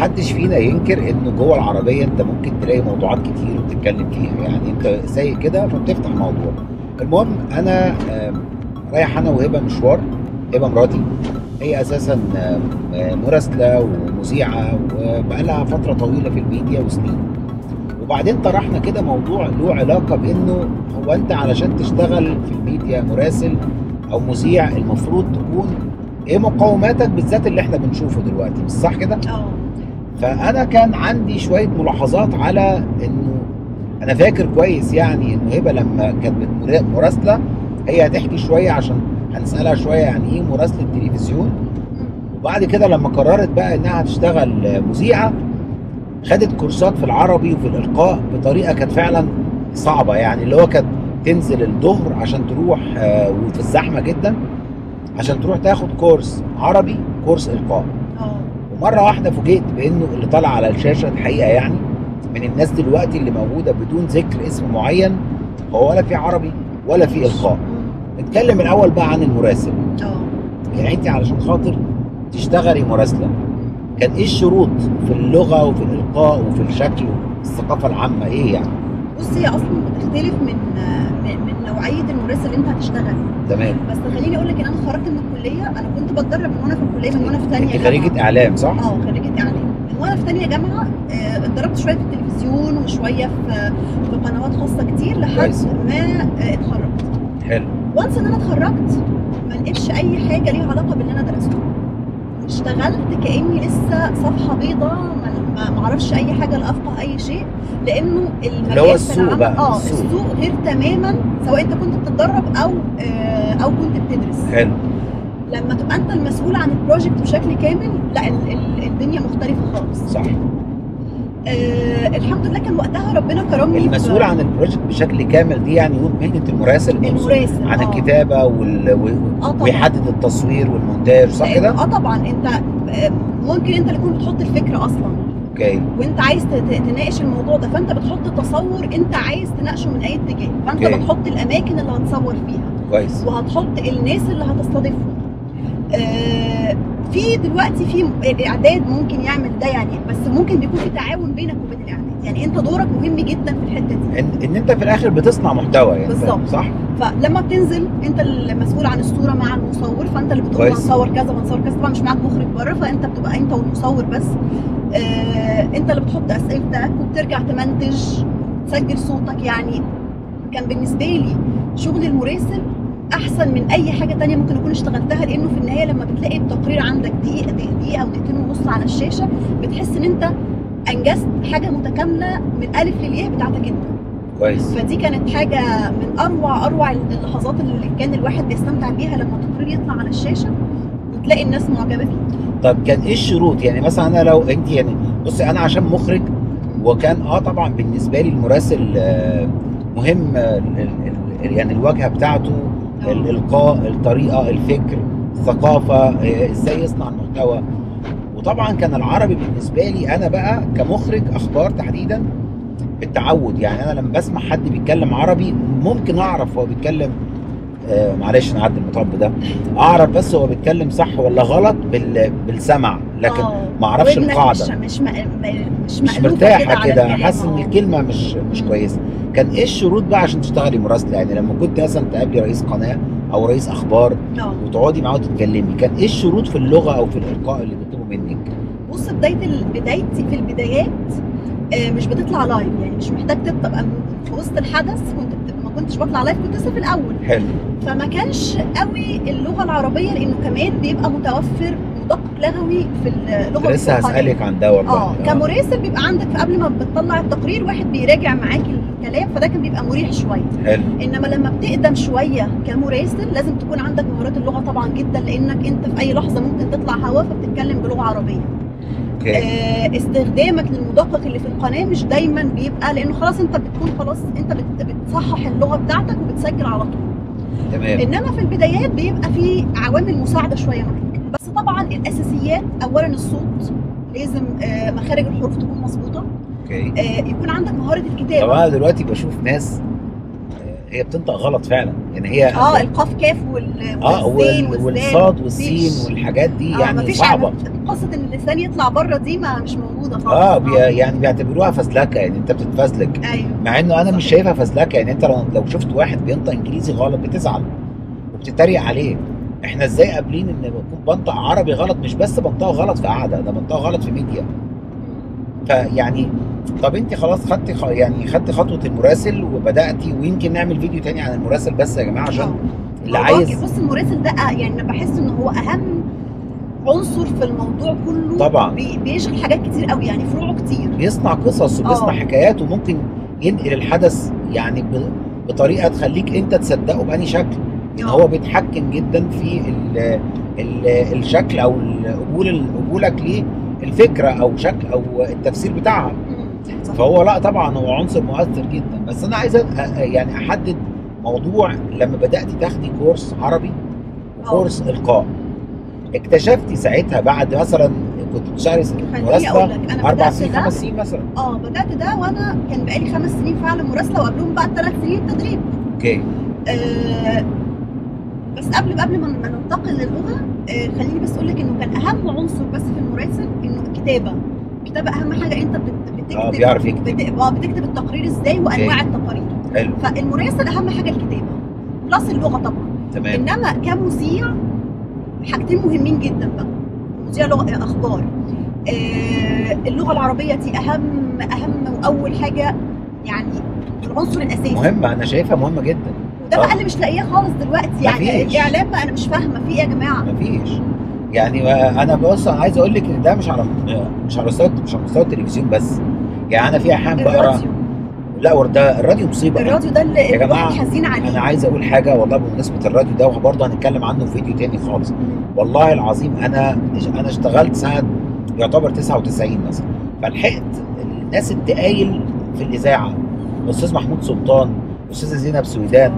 محدش فينا ينكر انه جوه العربيه انت ممكن تلاقي موضوعات كتير وتتكلم فيها يعني انت سايق كده فبتفتح موضوع المهم انا آم، رايح انا وهبه مشوار هبه مراتي هي اساسا آم، آم، مراسله ومذيعه وبقالها فتره طويله في الميديا وسنين وبعدين طرحنا كده موضوع له علاقه بانه هو انت علشان تشتغل في الميديا مراسل او مذيع المفروض تكون ايه مقوماتك بالذات اللي احنا بنشوفه دلوقتي مش صح كده؟ اه فانا كان عندي شويه ملاحظات على انه انا فاكر كويس يعني انه هبه لما كانت بت- مراسله هي هتحكي شويه عشان هنسالها شويه يعني ايه مراسله تلفزيون وبعد كده لما قررت بقى انها هتشتغل مذيعه خدت كورسات في العربي وفي الالقاء بطريقه كانت فعلا صعبه يعني اللي هو كانت تنزل الظهر عشان تروح آه، وفي الزحمه جدا عشان تروح تاخد كورس عربي كورس القاء اه ومره واحده فوجئت بانه اللي طالع على الشاشه الحقيقه يعني من الناس دلوقتي اللي موجوده بدون ذكر اسم معين هو ولا في عربي ولا في القاء نتكلم الاول بقى عن المراسل اه يعني انت علشان خاطر تشتغلي مراسله كان ايه الشروط في اللغه وفي الالقاء وفي الشكل والثقافه العامه ايه يعني بص هي اصلا بتختلف من من, من نوعيه المراسل اللي انت هتشتغل تمام بس خليني اقول لك ان انا خرجت من الكليه انا كنت بتدرب من وانا في الكليه من وانا في ثانيه انت خريجه اعلام صح؟ اه خريجه اعلام من وانا في ثانيه جامعه آه، اتدربت شويه في التلفزيون وشويه في في قنوات خاصه كتير لحد كويس. ما آه، اتخرجت حلو وانس ان انا اتخرجت ما لقيتش اي حاجه ليها علاقه باللي انا درسته اشتغلت كاني لسه صفحه بيضاء ما- ما ما اعرفش اي حاجه لا افقه اي شيء لانه المجال اللي هو في السوق العمل- بقى، اه السوق. السوق غير تماما سواء انت كنت بتتدرب او آه، او كنت بتدرس حلو لما تبقى انت المسؤول عن البروجكت بشكل كامل لا ال- ال- الدنيا مختلفه خالص صح آه الحمد لله كان وقتها ربنا كرمني المسؤول ب- عن البروجكت بشكل كامل دي يعني هو مهنه المراسل المسؤول المراسل عن آه. الكتابه وال... و- اه طبعا ويحدد التصوير والمونتاج صح لأن- كده؟ اه طبعا انت آه، ممكن انت اللي تكون بتحط الفكره اصلا اوكي وانت عايز تت- تناقش الموضوع ده فانت بتحط تصور انت عايز تناقشه من اي اتجاه فانت اوكي. بتحط الاماكن اللي هتصور فيها كويس وهتحط الناس اللي هتستضيفهم آه، في دلوقتي في الاعداد ممكن يعمل ده يعني بس ممكن بيكون في تعاون بينك وبين الاعداد يعني انت دورك مهم جدا في الحته دي ان, ان انت في الاخر بتصنع محتوى يعني بالظبط. صح؟ فلما بتنزل انت المسؤول عن الصوره مع المصور فانت اللي بتقول كويس. هنصور كذا وهنصور كذا طبعا مش معاك مخرج بره فانت بتبقى انت والمصور بس آه انت اللي بتحط اسئلتك وبترجع تمنتج تسجل صوتك يعني كان بالنسبه لي شغل المراسل احسن من اي حاجه تانية ممكن اكون اشتغلتها لانه في النهايه لما بتلاقي التقرير عندك دقيقه دقيقه او دقيقتين ونص على الشاشه بتحس ان انت انجزت حاجه متكامله من الف للياء بتاعتك انت كويس فدي كانت حاجه من اروع اروع اللحظات اللي كان الواحد بيستمتع بيها لما التقرير يطلع على الشاشه وتلاقي الناس معجبه فيه طب كان ايه الشروط يعني مثلا انا لو انت يعني بصي انا عشان مخرج وكان اه طبعا بالنسبه لي المراسل آه، مهم آه، ال- ال- يعني الواجهه بتاعته الالقاء الطريقه الفكر الثقافه آه، ازاي يصنع المحتوى وطبعا كان العربي بالنسبه لي انا بقى كمخرج اخبار تحديدا بالتعود يعني انا لما بسمع حد بيتكلم عربي ممكن اعرف هو بيتكلم آه معلش نعدي المطب ده اعرف بس هو بيتكلم صح ولا غلط بال بالسمع لكن آه، ما اعرفش ودنك القاعده مش مش م- مش, مش مألوفة مرتاحه على كده الكلام، حاسس ان آه. الكلمه مش مش مم. كويسه كان ايه الشروط بقى عشان تشتغلي مراسله يعني لما كنت مثلا تقابلي رئيس قناه او رئيس اخبار آه. وتقعدي معاه وتتكلمي كان ايه الشروط في اللغه او في الالقاء اللي بيطلبوا منك بص بدايه ال- بدايتي في البدايات آه، مش بتطلع لايف يعني مش محتاج تبقى م- في وسط الحدث كنت بت- ما كنتش بطلع لايف كنت لسه في الاول حلو فما كانش قوي اللغه العربيه لانه كمان بيبقى متوفر مدقق لغوي في اللغه كنت لسه القناة. هسالك عن ده والله اه كمراسل بيبقى عندك قبل ما بتطلع التقرير واحد بيراجع معاك الكلام فده كان بيبقى مريح شويه حلو انما لما بتقدم شويه كمراسل لازم تكون عندك مهارات اللغه طبعا جدا لانك انت في اي لحظه ممكن تطلع هوا فبتتكلم بلغه عربيه اوكي آه استخدامك للمدقق اللي في القناه مش دايما بيبقى لانه خلاص انت بتكون خلاص انت بت- بتصحح اللغه بتاعتك وبتسجل على طول تمام انما في البدايات بيبقى في عوامل مساعده شويه معاك بس طبعا الاساسيات اولا الصوت لازم آه مخارج الحروف تكون مظبوطه اوكي آه يكون عندك مهاره طب الكتابه انا دلوقتي بشوف ناس هي بتنطق غلط فعلا يعني هي اه القاف كاف وال اه والزين وال- والزال والصاد مفيش. والسين والحاجات دي آه يعني مفيش صعبه يعني قصه ان اللسان يطلع بره دي ما مش موجوده خالص اه بي يعني بيعتبروها فزلكه يعني انت بتتفزلك ايوه مع انه انا صح. مش شايفها فزلكه يعني انت لو لو شفت واحد بينطق انجليزي غلط بتزعل وبتتريق عليه احنا ازاي قابلين ان بكون بنطق عربي غلط مش بس بنطقه غلط في قعده ده بنطقه غلط في ميديا فيعني طب انت خلاص خدتي خ... يعني خدتي خطوه المراسل وبداتي ويمكن نعمل فيديو تاني عن المراسل بس يا جماعه عشان اللي موضوع عايز ك- بص المراسل ده آه، يعني انا بحس ان هو اهم عنصر في الموضوع كله طبعا. بي- بيشغل حاجات كتير قوي يعني فروعه كتير بيصنع قصص وبيصنع اه. حكايات وممكن ينقل الحدث يعني ب... بطريقه تخليك انت تصدقه بأني شكل ان اه. هو بيتحكم جدا في ال... ال... الشكل او قبول قبولك للفكره او شكل او التفسير بتاعها مم. صح. فهو لا طبعا هو عنصر مؤثر جدا بس انا عايز أ- أ- يعني احدد موضوع لما بدات تاخدي كورس عربي وكورس القاء اكتشفتي ساعتها بعد مثلا كنت بتشتغلي خليني اقول لك انا اربع بدات سنين ده خمس سنين مثلا اه بدات ده وانا كان بقالي خمس سنين فعلا مراسله وقبلهم بقى ثلاث سنين تدريب اوكي آه بس قبل قبل ما ما ننتقل للغه آه خليني بس اقول لك انه كان اهم عنصر بس في المراسل انه الكتابه الكتابه اهم حاجه انت بت- بتكتب اه بيعرف يكتب بت- اه بتكتب التقرير ازاي وانواع التقارير حلو فالمراسل اهم حاجه الكتابه بلس اللغه طبعا تمام انما كمذيع حاجتين مهمين جدا بقى مذيع لغه اخبار آه اللغه العربيه دي اهم اهم واول حاجه يعني العنصر الاساسي مهمه انا شايفها مهمه جدا وده آه. بقى اللي مش لاقيه خالص دلوقتي يعني مفيش. الاعلام بقى انا مش فاهمه في ايه يا جماعه مفيش يعني انا بص انا عايز اقول لك ان ده مش على مش على مستوى مش على مستوى التلفزيون بس يعني انا في احيان بقرا الراديو لا وده الراديو مصيبه الراديو ده اللي يا جماعة، الواحد حزين عليه انا عايز اقول حاجه والله بمناسبه الراديو ده وبرضه هنتكلم عنه في فيديو تاني خالص والله العظيم انا انا اشتغلت سنه يعتبر 99 مثلا فلحقت الناس التقايل في الاذاعه الاستاذ محمود سلطان الاستاذه زينب سويدان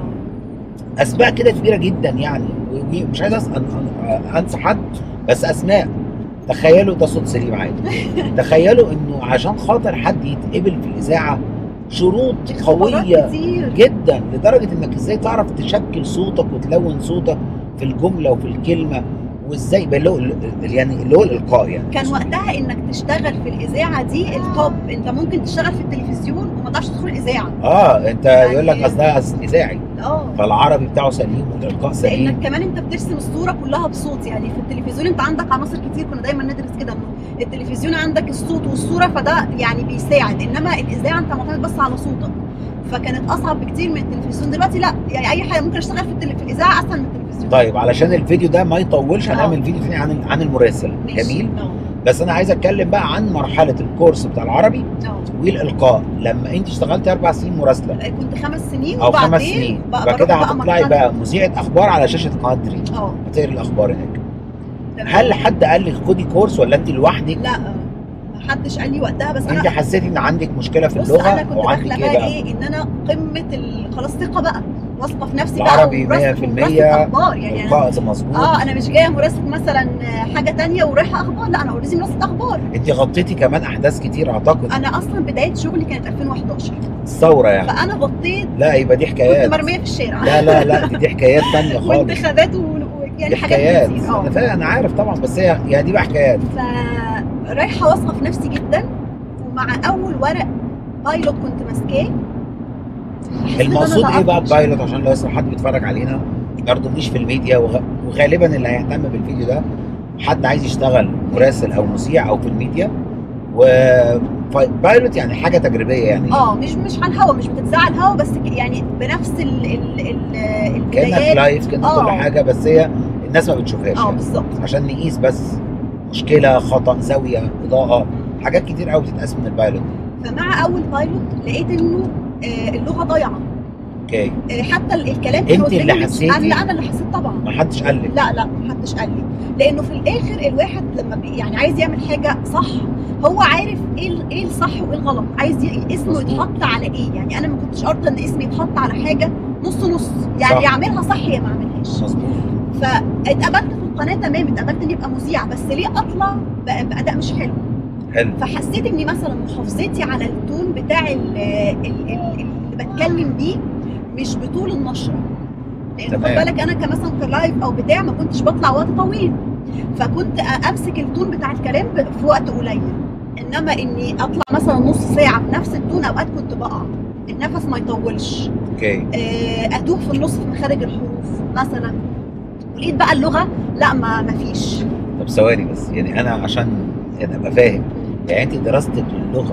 اسماء كده كبيره جدا يعني ومش عايز أس- أن- أن- انسى حد بس اسماء تخيلوا ده صوت سليم عادي تخيلوا انه عشان خاطر حد يتقبل في الاذاعه شروط خبرات قويه كتير جدا لدرجه انك ازاي تعرف تشكل صوتك وتلون صوتك في الجمله وفي الكلمه وازاي بقى اللي هو ال- يعني اللي هو الالقاء يعني كان وقتها انك تشتغل في الاذاعه دي التوب انت ممكن تشتغل في التلفزيون وما تعرفش تدخل الاذاعه اه انت يعني- يقول لك اصل ده أصل اذاعي اه فالعربي بتاعه سليم والالقاء سليم لانك كمان انت بترسم الصوره كلها بصوت يعني في التلفزيون انت عندك عناصر كتير كنا دايما ندرس كده انه التلفزيون عندك الصوت والصوره فده يعني بيساعد انما الاذاعه انت معتمد بس على صوتك فكانت اصعب بكتير من التلفزيون دلوقتي لا يعني اي حاجه ممكن اشتغل في, التل... في الاذاعه اسهل من التلفزيون طيب علشان الفيديو ده ما يطولش آه. هنعمل فيديو تاني عن عن المراسل ماشي. جميل اه بس انا عايز اتكلم بقى عن مرحله الكورس بتاع العربي اه والالقاء لما انت اشتغلت اربع سنين مراسله كنت خمس سنين او وبعدين خمس سنين بقى يبقى كده بروح هتطلعي مرحلة- بقى مذيعه اخبار على شاشه قناه دريم اه هتقري الاخبار هناك تمام. هل حد قال لك خدي كورس ولا انت لوحدك لا ما حدش قال لي وقتها بس انت انا حسيتي ان عندك مشكله في بص اللغه انا كنت وعندك داخله ايه بقى بقى ايه ان انا قمه ال... خلاص ثقه بقى واثقه في نفسي العربي بقى 100% ومراسلة اخبار يعني أنا القاء مظبوط اه انا مش جايه مراسله مثلا حاجه تانية ورايحه اخبار لا انا اوريدي مراسله اخبار انت غطيتي كمان احداث كتير اعتقد انا اصلا بدايه شغلي كانت 2011 الثوره يعني فانا غطيت لا يبقى دي كنت حكايات مرميه في الشارع لا لا لا دي, دي حكايات تانية خالص وانتخابات و... و- يعني دي حاجات حكايات كتير انا اه فاهم انا عارف طبعا بس هي يعني دي بقى حكايات فرايحه واثقه في نفسي جدا ومع اول ورق بايلوت كنت ماسكاه حسيت إن أنا المقصود ايه بقى ضعفت. بايلوت عشان لو لسه حد بيتفرج علينا ما يرضونيش في الميديا وغ... وغالبا اللي هيهتم بالفيديو ده حد عايز يشتغل مراسل او مذيع او في الميديا و بايلوت يعني حاجه تجريبيه يعني اه مش مش على الهوا مش بتتذاع على الهوا بس ك- يعني بنفس ال ال ال كانك البدايات لايف كانك آه. كل حاجه بس هي الناس ما بتشوفهاش اه يعني. بالظبط عشان نقيس بس مشكله خطا زاويه اضاءه حاجات كتير قوي بتتقاس من البايلوت فمع اول بايلوت لقيت انه آه اللغه ضايعه اوكي آه حتى ال- الكلام أنت قدامي اللي مش- حسيتي؟ انا انا اللي حسيت طبعا ما حدش قال لك لا لا محدش قال لي لانه في الاخر الواحد لما بي يعني عايز يعمل حاجه صح هو عارف ايه ال- ايه الصح وايه الغلط عايز ي- اسمه مظبوط. يتحط على ايه يعني انا ما كنتش ارضى ان اسمي يتحط على حاجه نص نص يعني صح. يعملها صح يا ما اعملهاش مظبوط فاتقبلت في القناه تمام اتقبلت اني ابقى مذيعه بس ليه اطلع بأ- باداء مش حلو حلو فحسيت اني مثلا محافظتي على التون بتاع ال- ال- ال- اللي بتكلم بيه مش بطول النشره لان خد تمام. بالك انا كمثلا كلايف او بتاع ما كنتش بطلع وقت طويل فكنت امسك التون بتاع الكلام ب- في وقت قليل انما اني اطلع مثلا نص ساعه بنفس التون اوقات كنت بقع النفس ما يطولش اوكي آه، اتوه في النص في مخارج الحروف مثلا ولقيت بقى اللغه لا ما ما فيش طب ثواني بس يعني انا عشان يعني ابقى فاهم يعني انت دراستك للغه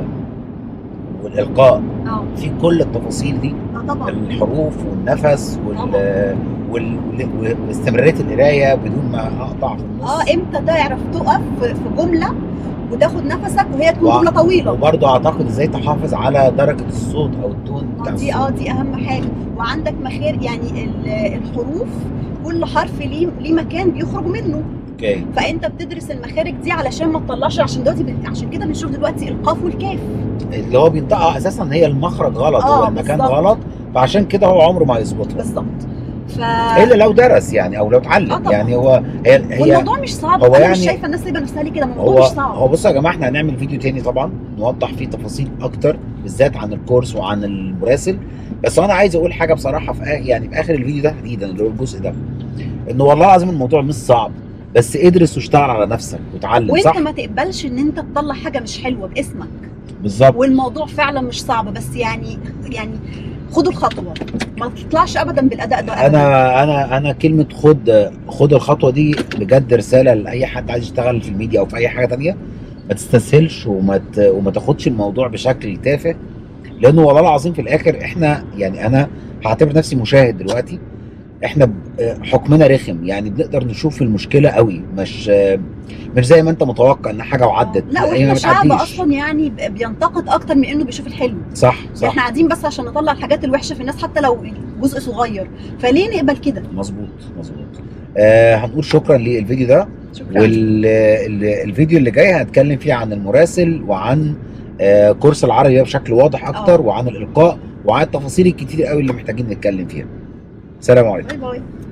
والالقاء اه في كل التفاصيل دي اه طبعا الحروف والنفس وال طبعا. وال... وال... واستمراريه القرايه بدون ما اقطع في النص اه امتى تعرف تقف في في جمله وتاخد نفسك وهي تكون وع- جمله طويله وبرضه اعتقد ازاي تحافظ على درجه الصوت او التون آه، بتاع دي الصوت اه دي اهم حاجه وعندك مخارج يعني ال- الحروف كل حرف ليه ليه مكان بيخرج منه اوكي فانت بتدرس المخارج دي علشان ما تطلعش عشان دلوقتي بن- عشان كده بنشوف دلوقتي القاف والكاف اللي هو بينطقها اساسا هي المخرج غلط آه، هو المكان بالظبط. غلط فعشان كده هو عمره ما هيظبطها بالظبط ف الا لو درس يعني او لو اتعلم آه، طبعا. يعني هو هي هي والموضوع مش صعب هو انا يعني- مش شايفه الناس سايبه نفسها ليه كده الموضوع هو مش صعب هو بصوا يا جماعه احنا هنعمل فيديو تاني طبعا نوضح فيه تفاصيل اكتر بالذات عن الكورس وعن المراسل بس انا عايز اقول حاجه بصراحه في آخر يعني في اخر الفيديو ده تحديدا اللي هو الجزء ده انه والله العظيم الموضوع مش صعب بس ادرس واشتغل على نفسك وتعلم وانت صح ما تقبلش ان انت تطلع حاجه مش حلوه باسمك بالظبط والموضوع فعلا مش صعب بس يعني يعني خدوا الخطوه ما تطلعش ابدا بالاداء ده أبداً. انا انا انا كلمه خد خد الخطوه دي بجد رساله لاي حد عايز يشتغل في الميديا او في اي حاجه تانية ما تستسهلش وما ت... وما تاخدش الموضوع بشكل تافه لانه والله العظيم في الاخر احنا يعني انا هعتبر نفسي مشاهد دلوقتي احنا ب- حكمنا رخم يعني بنقدر نشوف المشكله قوي مش مش زي ما انت متوقع ان حاجه وعدت لا هي واحنا ما شعب بتعديش. اصلا يعني ب- بينتقد اكتر من انه بيشوف الحلو صح صح احنا قاعدين بس عشان نطلع الحاجات الوحشه في الناس حتى لو جزء صغير فليه نقبل كده مظبوط مظبوط آه هنقول شكرا للفيديو ده شكرا والفيديو اللي جاي هنتكلم فيه عن المراسل وعن آه، كورس العربي بشكل واضح اكتر آه. وعن الالقاء وعن التفاصيل الكتير قوي اللي محتاجين نتكلم فيها سلام عليكم باي باي